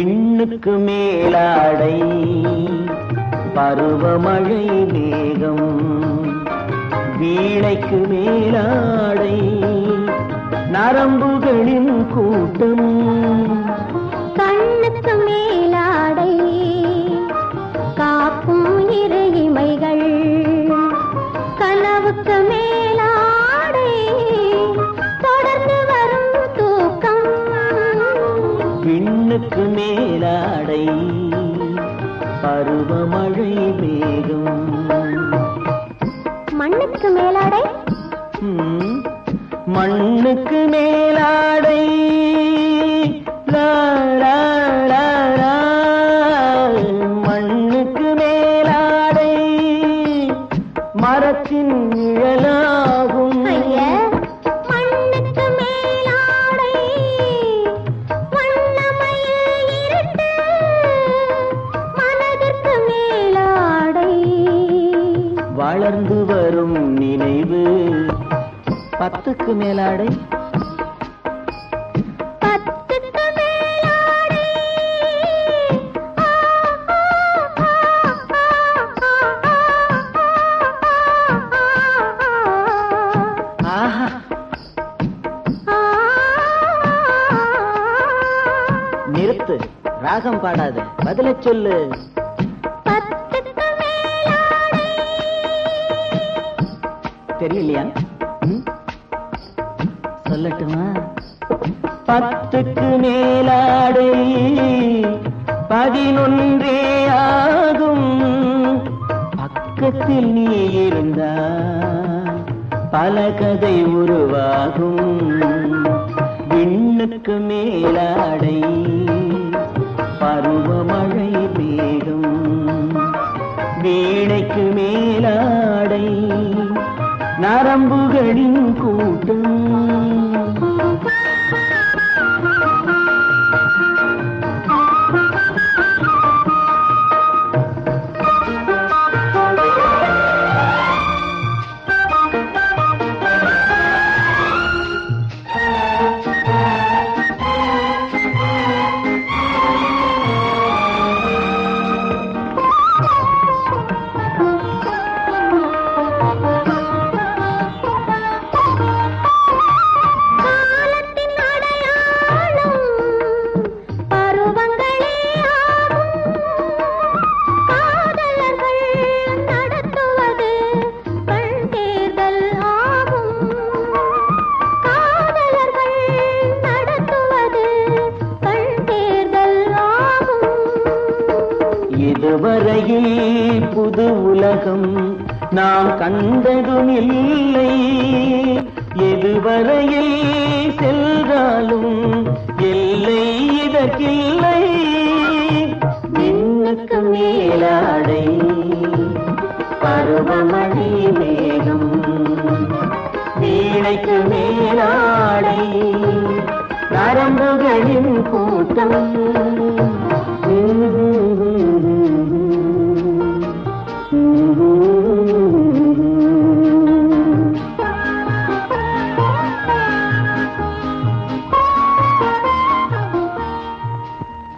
விண்ணுக்கு மேலாடை பருவமழை மேகம் வீணைக்கு மேலாடை நரம்புகளின் கூட்டம் கண்ணுக்கு மேலாடை காக்கும் இரு இமைகள் கனவுக்கு மேலாடை தொடர்ந்து வரும் தூக்கம் விண்ணுக்கு மேலாடை பருவமழை மேகம் மண்ணுக்கு மேலாடை ம், மண்ணுக்கு மேலாடை லா, லா, லா, லா. மண்ணுக்கு மேலாடை மரத்தின் நிழலாகும் ஐய மண்ணுக்கு மேலாடை வண்ணமயில் இருட்டு மனதிற்கு மேலாடை வளர்ந்து வரும் நினைவு பத்துக்கு மேலாடை பத்துக்கு மேலாடை ஆ, ஆ, ஆ, ஆ, ஆஹா ஆ, நிறுத்து ராகம் பாடாத பதில சொல்லு பத்துக்கு மேலாடை தெரியலையா ம்? சொல்லட்டுமா பத்துக்கு மேலாடை பதினொன்றே ஆகும் பக்கத்தில் நீ இருந்தால் பல கதை உருவாகும் விண்ணுக்கு மேலாடை பருவமழை மேகம் வீணைக்கு மேலாடை நரம்புகளின் கூட்டம் காலத்தின் அடையாளம் பருவங்களே ஆகும் காதலர்கள் நடத்துவது கண் தேர்தல் ஆகும் காதலர்கள் நடத்துவது கண் தேர்தல் ஆகும் இதுவரையில் புது உலகம் நாம் கண்டதும் இல்லை எதுவரையில் சென்றாலும் எல்லை இதற்கில்லை விண்ணுக்கு மேலாடை பருவமழை மேகம் வீணைக்கு மேலாடை நரம்புகளின் கூட்டம்